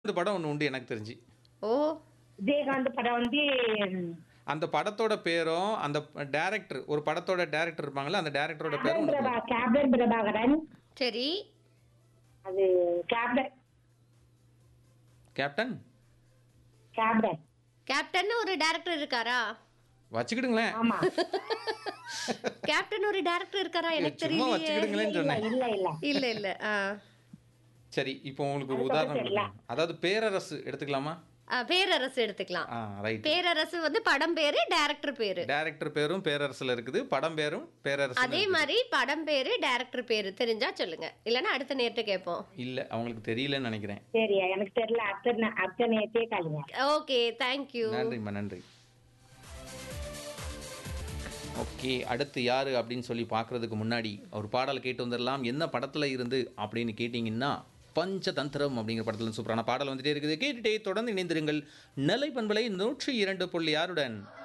இந்த படம் ஒன்று உண்டு எனக்கு தெரிஞ்சு ஓ விஜயகாந்த் படம் வந்து ம், அந்த படத்தோட பேரும் அந்த டேரக்டர் ஒரு படத்தோட டேரக்டர் இருப்பாங்கல்ல அந்த டேரக்டரோட பேரும் கேப்டன் ஒண்ணு பிரபா கேப்டன் பிரபாகரன் சரி அது கேப்டன் கேப்டன் கேப்டன் கேப்டன் ஒரு டைரக்டர் இருக்காரா வச்சுக்கிடுங்களேன் ஆமா கேப்டன் ஒரு டைரக்டர் இருக்காரா எனக்கு சும்மா தெரியலையே வச்சுக்கிடுங்களேன்னு சொன்னேன் இல்ல இல்ல இல்ல இல்ல ஆ சரி இப்போ உங்களுக்கு ஒரு உதாரணம் கொடுக்கணும். அதாவது பேரரசு எடுத்துக்கலாமா ஆ, பேரரசு எடுத்துக்கலாம் ஆ ரைட் பேரரசு வந்து படம் பேரு டைரக்டர் பேரு டேரக்டர் பேரும் பேரரசுல இருக்குது படம் பேரும் பேரரசு அதே மாதிரி படம் பேரு டைரக்டர் பேரு தெரிஞ்சா சொல்லுங்க இல்லைன்னா அடுத்த நேரத்தை கேட்போம் இல்ல அவங்களுக்கு தெரியலன்னு நினைக்கிறேன் சரி எனக்கு தெரியல அத்தனை அத்தனை நேரத்தையே காலுங்க ஓகே தேங்க்யூ நன்றிம்மா நன்றி ஓகே அடுத்து யாரு அப்படின்னு சொல்லி பார்க்கறதுக்கு முன்னாடி ஒரு பாடல் கேட்டு வந்துடலாம் என்ன படத்துல இருந்து அப்படின்னு கேட்டிங்கன்னா பஞ்சதந்திரம் அப்படிங்கிற படத்துல சூப்பரான பாடல் வந்துட்டே இருக்குது கேட்டுட்டே தொடர்ந்து இணைந்திருங்கள் நிலை பண்பலை நூற்றி இரண்டு புள்ளி ஆறுடன்